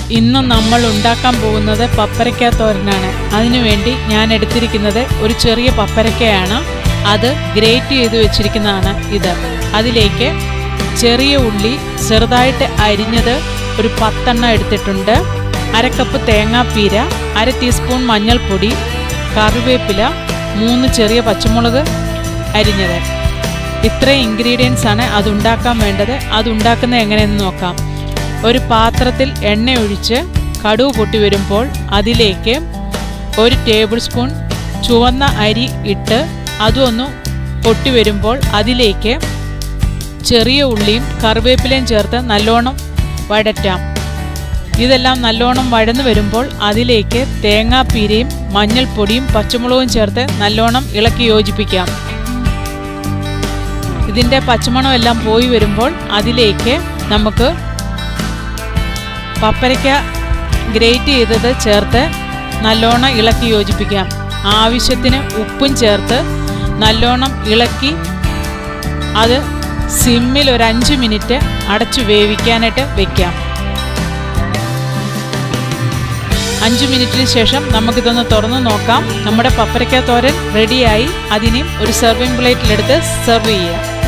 ഇന്ന് നമ്മൾ ഉണ്ടാക്കാൻ പോകുന്നത് പപ്പരക്ക തോരനാണ് അതിനുവേണ്ടി ഞാൻ എടുത്തിരിക്കുന്നത് ഒരു ചെറിയ പപ്പരക്കയാണ് അത് ഗ്രേറ്റ് ചെയ്ത് വെച്ചിരിക്കുന്നതാണ് ഇത് അതിലേക്ക് ചെറിയ ഉള്ളി ചെറുതായിട്ട് അരിഞ്ഞത് ഒരു പത്തെണ്ണം എടുത്തിട്ടുണ്ട് അരക്കപ്പ് തേങ്ങാപ്പീര അര ടീസ്പൂൺ മഞ്ഞൾപ്പൊടി കറിവേപ്പില മൂന്ന് ചെറിയ പച്ചമുളക് അരിഞ്ഞത് ഇത്രയും ഇൻഗ്രീഡിയൻസ് ആണ് അതുണ്ടാക്കാൻ വേണ്ടത് അതുണ്ടാക്കുന്നത് എങ്ങനെയെന്ന് നോക്കാം ഒരു പാത്രത്തിൽ എണ്ണ ഒഴിച്ച് കടുവ് പൊട്ടി വരുമ്പോൾ അതിലേക്ക് ഒരു ടേബിൾ സ്പൂൺ ചുവന്ന അരി ഇട്ട് അതൊന്ന് പൊട്ടി വരുമ്പോൾ അതിലേക്ക് ചെറിയ ഉള്ളിയും കറിവേപ്പിലയും ചേർത്ത് നല്ലോണം വഴറ്റാം ഇതെല്ലാം നല്ലോണം വഴന്നു വരുമ്പോൾ അതിലേക്ക് തേങ്ങാപ്പീരയും മഞ്ഞൾപ്പൊടിയും പച്ചമുളകും ചേർത്ത് നല്ലോണം ഇളക്കി യോജിപ്പിക്കാം ഇതിൻ്റെ പച്ചമണം എല്ലാം പോയി വരുമ്പോൾ അതിലേക്ക് നമുക്ക് പപ്പരയ്ക്ക ഗ്രേറ്റ് ചെയ്തത് ചേർത്ത് നല്ലോണം ഇളക്കി യോജിപ്പിക്കാം ആവശ്യത്തിന് ഉപ്പും ചേർത്ത് നല്ലോണം ഇളക്കി അത് സിമ്മിൽ ഒരു അഞ്ച് മിനിറ്റ് അടച്ചു വേവിക്കാനായിട്ട് വെക്കാം അഞ്ച് മിനിറ്റിന് ശേഷം നമുക്കിതൊന്ന് തുറന്ന് നോക്കാം നമ്മുടെ പപ്പരക്ക തോരൻ റെഡിയായി അതിനെയും ഒരു സെർവിങ് പ്ലേറ്റിലെടുത്ത് സെർവ് ചെയ്യാം